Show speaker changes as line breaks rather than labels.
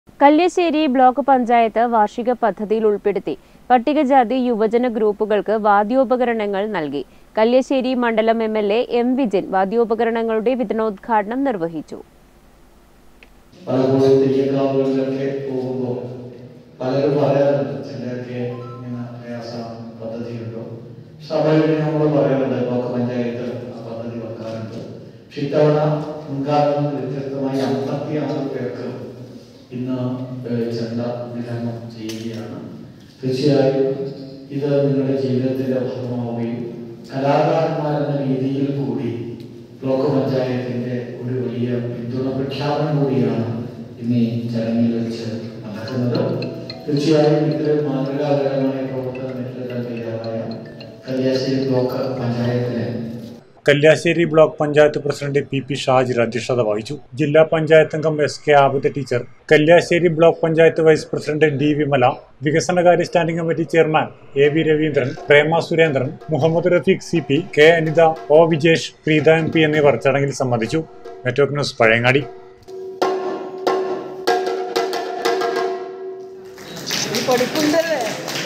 കല്യശ്ശേരി block panchayat വാർഷിക പദ്ധതിയിൽ ഉൾപ്പെടുത്തി പട്ടികജാതി യുവജന ഗ്രൂപ്പുകൾക്ക് വാദ്യോപകരണങ്ങൾ നൽകി കല്യശ്ശേരി മണ്ഡലം M L A M Vijin വാദ്യോപകരണങ്ങളുടെ വിതരണോദ്ഘാടനം നിർവഹിച്ചു
പലപ്പോഴും തെയ്യക്കാവുകളിലൊക്കെ പോകുമ്പോൾ പലരും പറയാറുണ്ട് ചിലരൊക്കെ ഇങ്ങനെ പ്രയാസം പദ്ധതിയുണ്ടോ സ്വാഭാവികം നമ്മൾ പറയാറുണ്ട് ബ്ലോക്ക് പഞ്ചായത്ത് ആ പദ്ധതി വെക്കാറുണ്ട് പക്ഷെ ഇത്തവണ മുൻകാലങ്ങളിൽ വ്യത്യസ്തമായി അമ്പത്തി ആറ് പേർക്ക് ഇന്ന് ഏഹ് ചെണ്ട വിതരണം ചെയ്യുകയാണ് തീർച്ചയായും ഇത് നിങ്ങളുടെ ജീവിതത്തിന്റെ ഭാഗമാവുകയും കലാകാരന്മാരെന്ന രീതിയിൽ കൂടി ബ്ലോക്ക് പഞ്ചായത്തിന്റെ ഒരു വലിയ പിന്തുണ പ്രഖ്യാപനം കൂടിയാണ് ഇന്ന് ഈ ചടങ്ങിൽ വെച്ച് നടക്കുന്നത് തീർച്ചയായും ഇത്തരം മാതൃകാപരമായ പ്രവർത്തനം ഏറ്റെടുക്കാൻ തയ്യാറായ കല്യാശ്ശേരി ബ്ലോക്ക് പഞ്ചായത്തിലെ
Kalliasseri block panchayat president P P Shajir അധ്യക്ഷത വഹിച്ചു ജില്ലാ പഞ്ചായത്ത് അംഗം S K Abida teacher Kalliasseri block panchayat vice president D Vimala വികസനകാര്യ standing committee chairman A V Raveendran Prema Surendran Muhammad Rafeeq C P K Anitha O Vijesh Preetha M P എന്നിവർ ചടങ്ങിൽ സംബന്ധിച്ചു നെറ്റ്വർക്ക് ന്യൂസ് പഴയങ്ങാടി
ഈ പൊടിക്കുണ്ടല്ലേ